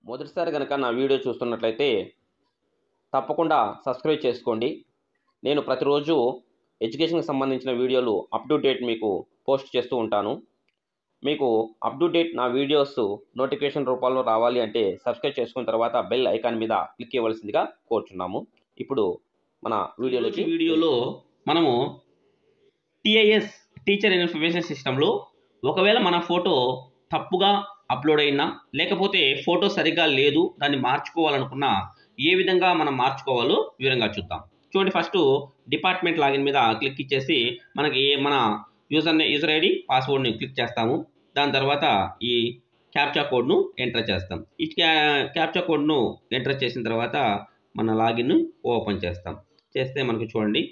మొదటిసారి కనుక నా వీడియో చూస్తున్నట్లయితే తప్పకుండా సబ్స్క్రైబ్ చేసుకోండి నేను ప్రతిరోజు ఎడ్యుకేషన్కి సంబంధించిన వీడియోలు అప్ టు డేట్ మీకు పోస్ట్ చేస్తూ ఉంటాను మీకు అప్ టు డేట్ నా వీడియోస్ నోటిఫికేషన్ రూపాల్లో రావాలి అంటే సబ్స్క్రైబ్ చేసుకున్న తర్వాత బెల్ ఐకాన్ మీద క్లిక్ ఇవ్వాల్సిందిగా కోరుచున్నాము ఇప్పుడు మన వీడియోలోకి వీడియోలో మనము టిఐఎస్ టీచర్ ఇన్ఫర్మేషన్ సిస్టంలో ఒకవేళ మన ఫోటో తప్పుగా అప్లోడ్ అయినా లేకపోతే ఫోటో సరిగ్గా లేదు దాన్ని మార్చుకోవాలనుకున్నా ఏ విధంగా మనం మార్చుకోవాలో వివరంగా చూద్దాం చూడండి ఫస్ట్ డిపార్ట్మెంట్ లాగిన్ మీద క్లిక్ ఇచ్చేసి మనకి మన యూజర్ యూజర్ ఐడి పాస్వర్డ్ని క్లిక్ చేస్తాము దాని తర్వాత ఈ క్యాప్చా కోడ్ను ఎంటర్ చేస్తాం ఈ క్యాప్చా కోడ్ను ఎంటర్ చేసిన తర్వాత మన లాగిన్ ఓపెన్ చేస్తాం చేస్తే మనకు చూడండి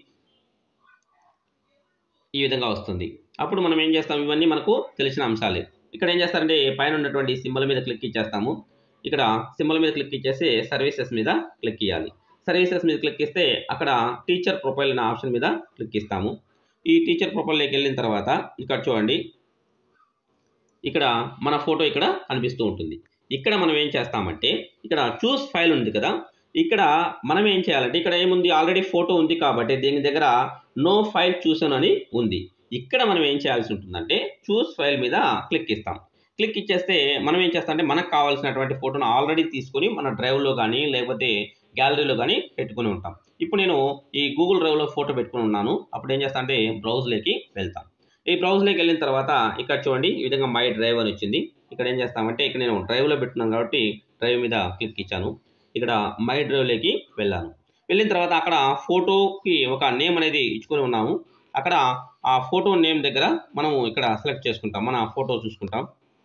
ఈ విధంగా వస్తుంది అప్పుడు మనం ఏం చేస్తాం ఇవన్నీ మనకు తెలిసిన అంశాలే ఇక్కడ ఏం చేస్తారంటే పైన ఉన్నటువంటి సింబల్ మీద క్లిక్ ఇచ్చేస్తాము ఇక్కడ సింబల్ మీద క్లిక్ ఇచ్చేసి సర్వీసెస్ మీద క్లిక్ ఇవ్వాలి సర్వీసెస్ మీద క్లిక్ ఇస్తే అక్కడ టీచర్ ప్రొఫైల్ అనే ఆప్షన్ మీద క్లిక్ ఇస్తాము ఈ టీచర్ ప్రొఫైల్లోకి వెళ్ళిన తర్వాత ఇక్కడ చూడండి ఇక్కడ మన ఫోటో ఇక్కడ కనిపిస్తూ ఉంటుంది ఇక్కడ మనం ఏం చేస్తామంటే ఇక్కడ చూస్ ఫైల్ ఉంది కదా ఇక్కడ మనం ఏం చేయాలంటే ఇక్కడ ఏముంది ఆల్రెడీ ఫోటో ఉంది కాబట్టి దీని దగ్గర నో ఫైల్ చూసాను అని ఉంది ఇక్కడ మనం ఏం చేయాల్సి ఉంటుందంటే చూస్ ఫైల్ మీద క్లిక్ ఇస్తాం క్లిక్ ఇచ్చేస్తే మనం ఏం చేస్తాం అంటే మనకు కావాల్సినటువంటి ఫోటోను ఆల్రెడీ తీసుకొని మన డ్రైవ్లో కానీ లేకపోతే గ్యాలరీలో కానీ పెట్టుకుని ఉంటాం ఇప్పుడు నేను ఈ గూగుల్ డ్రైవ్లో ఫోటో పెట్టుకుని ఉన్నాను అప్పుడు ఏం చేస్తా అంటే బ్రౌజ్లోకి వెళ్తాం ఈ బ్రౌజ్లోకి వెళ్ళిన తర్వాత ఇక్కడ చూడండి ఈ విధంగా మై డ్రైవ్ అని వచ్చింది ఇక్కడ ఏం చేస్తామంటే ఇక్కడ నేను డ్రైవ్లో పెట్టున్నాను కాబట్టి డ్రైవ్ మీద క్లిక్ ఇచ్చాను ఇక్కడ మై డ్రైవ్లోకి వెళ్ళాను వెళ్ళిన తర్వాత అక్కడ ఫోటోకి ఒక నేమ్ అనేది ఇచ్చుకొని ఉన్నాము అక్కడ ఆ ఫోటో నేమ్ దగ్గర మనం ఇక్కడ సెలెక్ట్ చేసుకుంటాం మన ఫోటో చూసుకుంటాం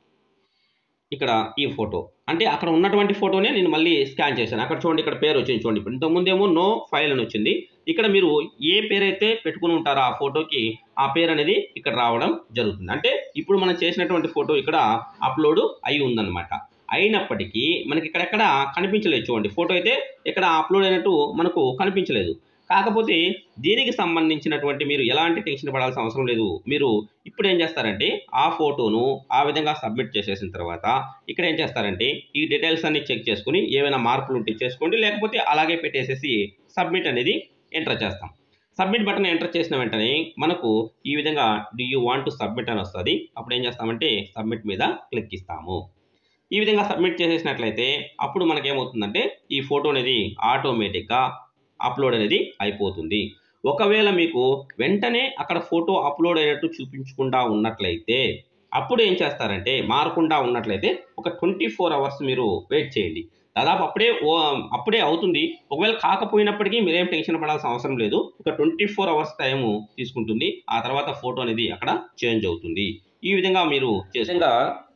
ఇక్కడ ఈ ఫోటో అంటే అక్కడ ఉన్నటువంటి ఫోటోనే నేను మళ్ళీ స్కాన్ చేశాను అక్కడ చూడండి ఇక్కడ పేరు వచ్చింది చూడండి ఇప్పుడు ఇంతకుముందేమో నో ఫైల్ అని వచ్చింది ఇక్కడ మీరు ఏ పేరు అయితే పెట్టుకుని ఉంటారో ఆ ఫోటోకి ఆ పేరు అనేది ఇక్కడ రావడం జరుగుతుంది అంటే ఇప్పుడు మనం చేసినటువంటి ఫోటో ఇక్కడ అప్లోడ్ అయి ఉందన్నమాట అయినప్పటికీ మనకి ఇక్కడెక్కడ కనిపించలేదు చూడండి ఫోటో అయితే ఇక్కడ అప్లోడ్ అయినట్టు మనకు కనిపించలేదు కాకపోతే దీనికి సంబంధించినటువంటి మీరు ఎలాంటి టెన్షన్ పడాల్సిన అవసరం లేదు మీరు ఇప్పుడు ఏం చేస్తారంటే ఆ ఫోటోను ఆ విధంగా సబ్మిట్ చేసేసిన తర్వాత ఇక్కడ ఏం చేస్తారంటే ఈ డీటెయిల్స్ అన్ని చెక్ చేసుకుని ఏమైనా మార్పులు ఉంటే చేసుకోండి లేకపోతే అలాగే పెట్టేసేసి సబ్మిట్ అనేది ఎంటర్ చేస్తాం సబ్మిట్ బటన్ ఎంటర్ చేసిన వెంటనే మనకు ఈ విధంగా do you want to submit అని వస్తుంది అప్పుడు ఏం చేస్తామంటే సబ్మిట్ మీద క్లిక్ ఇస్తాము ఈ విధంగా సబ్మిట్ చేసేసినట్లయితే అప్పుడు మనకేమవుతుందంటే ఈ ఫోటో అనేది ఆటోమేటిక్గా అప్లోడ్ అనేది అయిపోతుంది ఒకవేళ మీకు వెంటనే అక్కడ ఫోటో అప్లోడ్ అయినట్టు చూపించకుండా ఉన్నట్లయితే అప్పుడు ఏం చేస్తారంటే మారకుండా ఉన్నట్లయితే ఒక ట్వంటీ ఫోర్ అవర్స్ మీరు వెయిట్ చేయండి దాదాపు అప్పుడే అప్పుడే అవుతుంది ఒకవేళ కాకపోయినప్పటికీ మీరేం టెన్షన్ పడాల్సిన అవసరం లేదు ఒక ట్వంటీ ఫోర్ అవర్స్ టైం తీసుకుంటుంది ఆ తర్వాత ఫోటో అనేది అక్కడ చేంజ్ అవుతుంది ఈ విధంగా మీరు విధంగా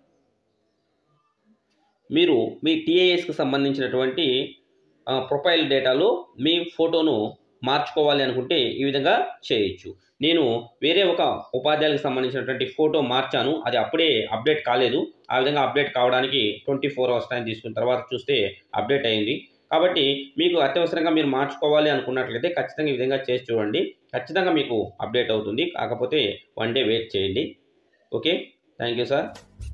మీరు మీ టీఏఎస్కి సంబంధించినటువంటి ప్రొఫైల్ డేటాలో మీ ఫోటోను మార్చుకోవాలి అనుకుంటే ఈ విధంగా చేయొచ్చు నేను వేరే ఒక ఉపాధ్యాయులకు సంబంధించినటువంటి ఫోటో మార్చాను అది అప్పుడే అప్డేట్ కాలేదు ఆ విధంగా అప్డేట్ కావడానికి ట్వంటీ ఫోర్ అవర్స్ టైం తీసుకున్న తర్వాత చూస్తే అప్డేట్ అయింది కాబట్టి మీకు అత్యవసరంగా మీరు మార్చుకోవాలి అనుకున్నట్లయితే ఖచ్చితంగా ఈ విధంగా చేసి చూడండి ఖచ్చితంగా మీకు అప్డేట్ అవుతుంది కాకపోతే వన్ డే వెయిట్ చేయండి ఓకే థ్యాంక్ యూ సార్